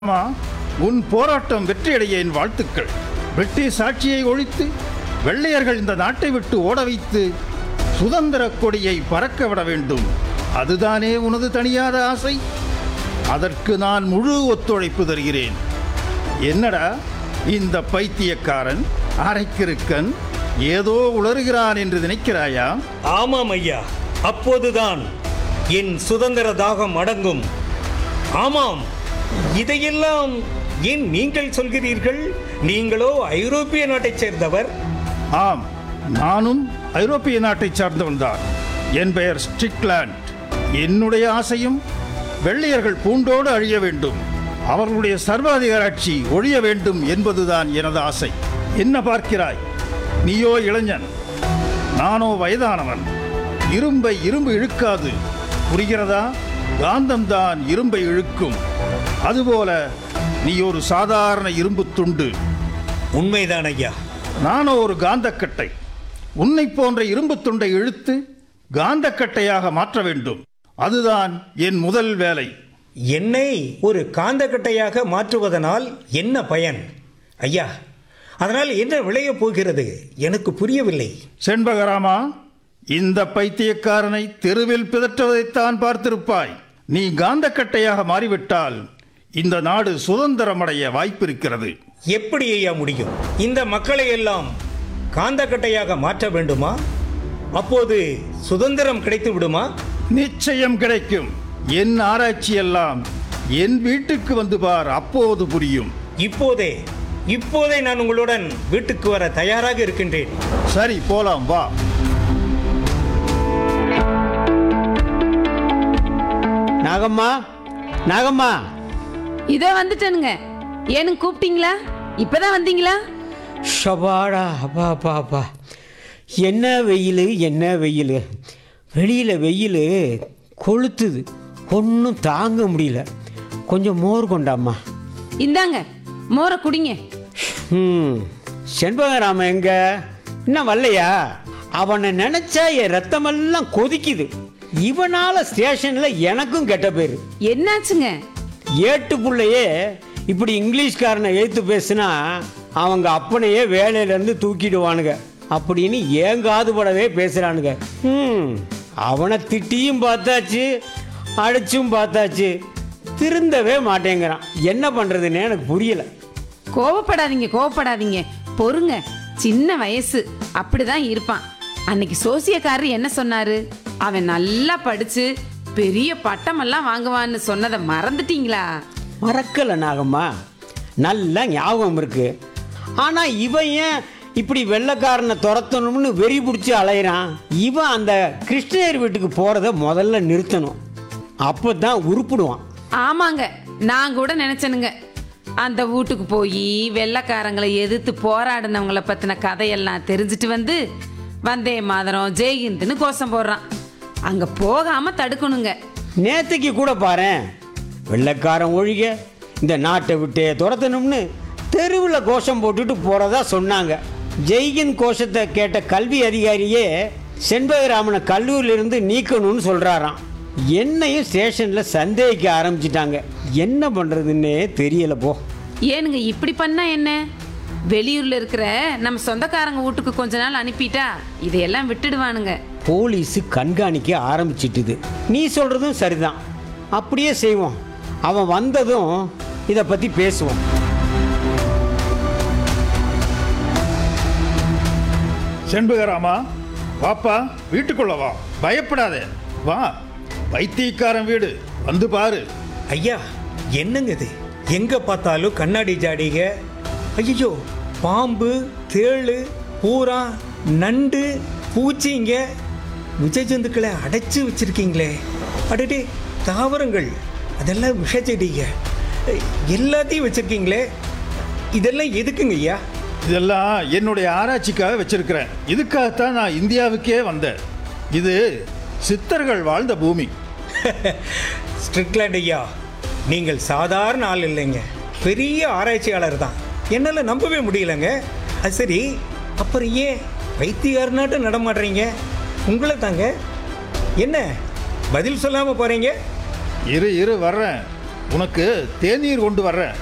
அம்மா உன் போராட்டம் வெற்றியடைய என் வாழ்த்துக்கள் பிரிட்டிஷ் ஆட்சியை ஒழித்து வெள்ளையர்கள் இந்த நாட்டை விட்டு ஓட வைத்து சுதந்திர கொடியை பறக்க விட வேண்டும் அதுதானே உனது தனியாத ஆசை அதற்கு நான் முழு ஒத்துழைப்பு தருகிறேன் என்னடா இந்த பைத்தியக்காரன் அரைக்கிருக்கன் ஏதோ உளறுகிறான் என்று நினைக்கிறாயா ஆமாம் ஐயா அப்போதுதான் என் சுதந்திர தாகம் அடங்கும் ஆமாம் இதையெல்லாம் ஏன் நீங்கள் சொல்கிறீர்கள் நீங்களோ ஐரோப்பிய நாட்டைச் சேர்ந்தவர் ஆம் நானும் ஐரோப்பிய நாட்டைச் சார்ந்தவன்தான் என் பெயர் ஸ்டிக்லாண்ட் என்னுடைய ஆசையும் வெள்ளையர்கள் பூண்டோடு அழிய வேண்டும் அவர்களுடைய சர்வாதிகாராட்சி ஒழிய வேண்டும் என்பதுதான் எனது ஆசை என்ன பார்க்கிறாய் நீயோ இளைஞன் நானோ வயதானவன் இரும்பை இரும்பு இழுக்காது புரிகிறதா காந்தம்தான் இரும்பை இழுக்கும் அதுபோல நீ ஒரு சாதாரண இரும்பு துண்டு உண்மைதான் ஐயா நானோ ஒரு காந்தக்கட்டை உன்னை போன்ற இரும்பு துண்டை இழுத்து காந்தக்கட்டையாக மாற்ற வேண்டும் அதுதான் என் முதல் வேலை என்னை ஒரு காந்தக்கட்டையாக மாற்றுவதனால் என்ன பயன் ஐயா அதனால் என்ன விளையப் போகிறது எனக்கு புரியவில்லை செண்பகராமா இந்த பைத்தியக்காரனை தெருவில் பிதற்றுவதைத்தான் பார்த்திருப்பாய் நீ காந்தக்கட்டையாக மாறிவிட்டால் இந்த நாடு சுதந்திரமடைய வாய்ப்பிருக்கிறது எப்படி ஐயா முடியும் இந்த மக்களை எல்லாம் காந்தக்கட்டையாக மாற்ற வேண்டுமா அப்போது சுதந்திரம் கிடைத்து விடுமா நிச்சயம் கிடைக்கும் என் ஆராய்ச்சி எல்லாம் என் வீட்டுக்கு வந்து பார் அப்போது புரியும் இப்போதே இப்போதே நான் உங்களுடன் வீட்டுக்கு வர தயாராக இருக்கின்றேன் சரி போலாம் வா நாகம்மா நாகம்மா இதோ வந்துட்டேனுங்க ஏனுங்க கூப்பிட்டீங்களா இப்பதான் வந்தீங்களா ஷபாடா அப்பா அப்பா அப்பா என்ன வெயில் என்ன வெயில் வெளியில் வெயில் கொளுத்துது ஒன்றும் தாங்க முடியல கொஞ்சம் மோர் கொண்டாம்மா இந்தாங்க மோரை குடிங்க ம் செண்பகராமன் எங்க இன்னும் வரலையா அவனை நினைச்சா என் ரத்தமெல்லாம் கொதிக்குது இவனால ஸ்டேஷன்ல எனக்கும் கெட்ட பேரு என்னாச்சுங்க ஏட்டு புள்ளையே இப்படி இங்கிலீஷ்காரனை எழுத்து பேசுனா அவங்க அப்பனையே வேலையிலேருந்து தூக்கிடுவானுங்க அப்படின்னு ஏங்காது படவே பேசுகிறானுங்க ம் அவனை திட்டியும் பார்த்தாச்சு அடிச்சும் பார்த்தாச்சு திருந்தவே மாட்டேங்கிறான் என்ன பண்ணுறதுன்னு எனக்கு புரியல கோவப்படாதீங்க கோவப்படாதீங்க பொறுங்க சின்ன வயசு அப்படிதான் இருப்பான் அன்னைக்கு சோசியக்காரர் என்ன சொன்னாரு அவன் நல்லா படிச்சு பெரிய பட்டமெல்லாம் வாங்குவான்னு சொன்னதை மறந்துட்டீங்களா மறக்கல நாகம்மா நல்லா ஞாபகம் இருக்கு ஆனா இவன் ஏன் இப்படி வெள்ளைக்காரனை துரத்தணும்னு வெறி பிடிச்சி அலையிறான் இவன் அந்த கிருஷ்ணயர் வீட்டுக்கு போறத முதல்ல நிறுத்தணும் அப்பதான் உருப்பிடுவான் ஆமாங்க நான் கூட நினைச்சேனுங்க அந்த வீட்டுக்கு போய் வெள்ளைக்காரங்களை எதிர்த்து போராடினவங்கள பத்தின கதையெல்லாம் தெரிஞ்சுட்டு வந்து வந்தே மாதரம் ஜெய்ஹிந்துன்னு கோஷம் போடுறான் அங்க போகாம தடுக்கணுங்க நேத்துக்கு கூட பாரேன் வெள்ளைக்காரன் ஒழிக இந்த நாட்டை விட்டே துரத்தணும்னு தெருவில் கோஷம் போட்டுட்டு போறதா சொன்னாங்க ஜெய்கின் கோஷத்தை கேட்ட கல்வி அதிகாரியே செண்பகராமனை கல்லூரியிலிருந்து நீக்கணும்னு சொல்றாராம் என்னையும் ஸ்டேஷன்ல சந்தேகிக்க ஆரம்பிச்சிட்டாங்க என்ன பண்றதுன்னே தெரியல போ ஏனுங்க இப்படி பண்ணா என்ன வெளியூர்ல இருக்கிற நம்ம சொந்தக்காரங்க வீட்டுக்கு கொஞ்ச நாள் அனுப்பிட்டா இதையெல்லாம் விட்டுடுவானுங்க போலீஸ் கண்காணிக்க ஆரம்பிச்சிட்டுது நீ சொல்றதும் சரிதான் அப்படியே செய்வோம் அவன் வந்ததும் இதை பத்தி பேசுவோம் செண்பகராமா வாப்பா வீட்டுக்குள்ள வா பயப்படாதே வா பைத்தியக்காரன் வீடு வந்து பாரு ஐயா என்னங்க இது எங்க பார்த்தாலும் கண்ணாடி ஜாடிக ஐயோ பாம்பு தேளு பூரா நண்டு பூச்சிங்க விஷஜந்துக்களை அடைச்சு வச்சிருக்கீங்களே அடடே தாவரங்கள் அதெல்லாம் விஷச்செடிங்க எல்லாத்தையும் வச்சிருக்கீங்களே இதெல்லாம் எதுக்குங்க ஐயா இதெல்லாம் என்னுடைய ஆராய்ச்சிக்காக வச்சிருக்கிறேன் இதுக்காகத்தான் நான் இந்தியாவுக்கே வந்தேன் இது சித்தர்கள் வாழ்ந்த பூமி ஸ்ட்ரிக்லாண்ட் ஐயா நீங்கள் சாதாரண ஆள் இல்லைங்க பெரிய ஆராய்ச்சியாளர் தான் என்னால் நம்பவே முடியலங்க அது சரி அப்புறம் ஏன் வைத்தியார்னாட்டும் நடமாடுறீங்க உங்களை தாங்க என்ன பதில் சொல்லாமல் போகிறீங்க இரு இரு வர்றேன் உனக்கு தேநீர் கொண்டு வர்றேன்